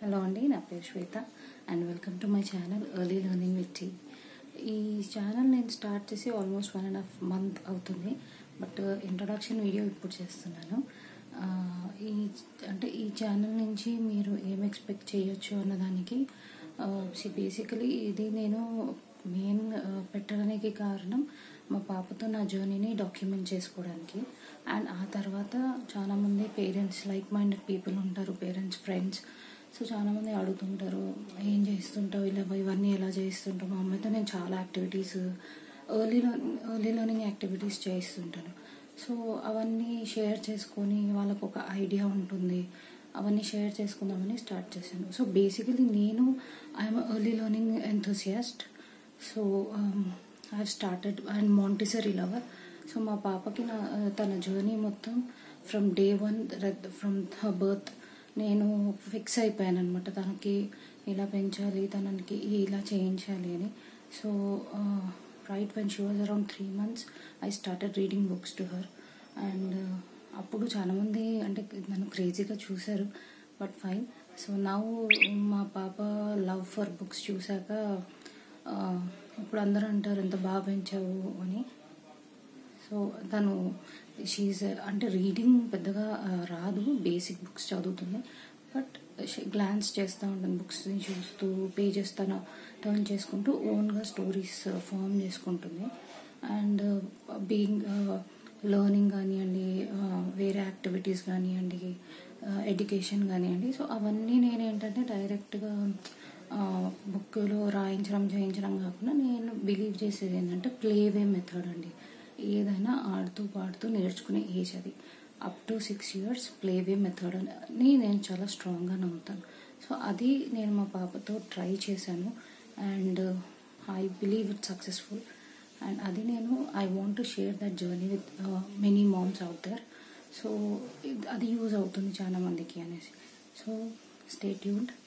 hello అండి నా పేరు Swetha and welcome to my channel early learning with T ఈ ఛానల్ నేను స్టార్ట్ చేసి almost one and half month అవుతుంది బట్ ఇంట్రొడక్షన్ వీడియో ఇప్పుడు చేస్తున్నాను ఆ, ఈ అంటే ఈ ఛానల్ నుంచి మీరు ఏం ఎక్స్పెక్ట్ చేయొచ్చు అన్నదానికి బేసికలీ ఇది నేను మెయిన్ పెట్టడానికి కారణం మా పాపతో నా జర్నీని డాక్యుమెంట్ చేసుకోవడానికి అండ్ ఆ తర్వాత చాలామంది పేరెంట్స్ లైక్ మైండెడ్ పీపుల్ ఉంటారు పేరెంట్స్ ఫ్రెండ్స్ సో చాలామంది అడుగుతుంటారు ఏం చేస్తుంటావు ఇలా ఇవన్నీ ఎలా చేస్తుంటావు మా అమ్మాయితో నేను చాలా activities early early learning activities చేస్తుంటాను సో అవన్నీ షేర్ చేసుకొని వాళ్ళకు ఒక ఐడియా ఉంటుంది అవన్నీ షేర్ చేసుకుందామని స్టార్ట్ చేశాను సో బేసికలీ నేను I'm early learning enthusiast so I have started and Montessori lover so మా పాపకి నా తన జర్నీ మొత్తం from day one from her birth నేను ఫిక్స్ అయిపోయాను అనమాట తనకి ఇలా పెంచాలి తనకి ఇలా చేయించాలి అని so right when she was around three months I started reading books to her and అప్పుడు చాలామంది అంటే నన్ను క్రేజీగా చూశారు బట్ ఫైన్ సో నా మా పాప లవ్ ఫర్ బుక్స్ చూశాక ఆ, ఇప్పుడు అందరూ అంటారు ఎంత బాగా పెంచావు అని సో తను షీజ్ అంటే రీడింగ్ పెద్దగా ఆ, రాదు బేసిక్ బుక్స్ చదువుతుంది బట్ గ్లాన్స్ చేస్తూ ఉంటుంది బుక్స్ని చూస్తూ పేజెస్ తన టర్న్ చేసుకుంటూ ఓన్గా స్టోరీస్ ఫామ్ చేసుకుంటుంది అండ్ బీయింగ్ లెర్నింగ్ కానివ్వండి ఆ, వేరే యాక్టివిటీస్ కానివ్వండి ఎడ్యుకేషన్ కానివ్వండి సో అవన్నీ నేను ఏంటంటే డైరెక్ట్గా బుక్లో రాయించడం చేయించడం కాకుండా నేను బిలీవ్ చేసేది ఏంటంటే ప్లేవే మెథడ్ అండి ఏదైనా ఆడుతూ పాడుతూ నేర్చుకునే ఏజ్ అది up to six years play way method అని నేను చాలా స్ట్రాంగ్గా నమ్ముతాను సో అది నేను మా పాపతో ట్రై చేశాను and I believe it successful and అది నేను I want to share that journey with many moms out there so అది యూజ్ అవుతుంది చాలా మందికి అనేసి సో స్టే ట్యూన్డ్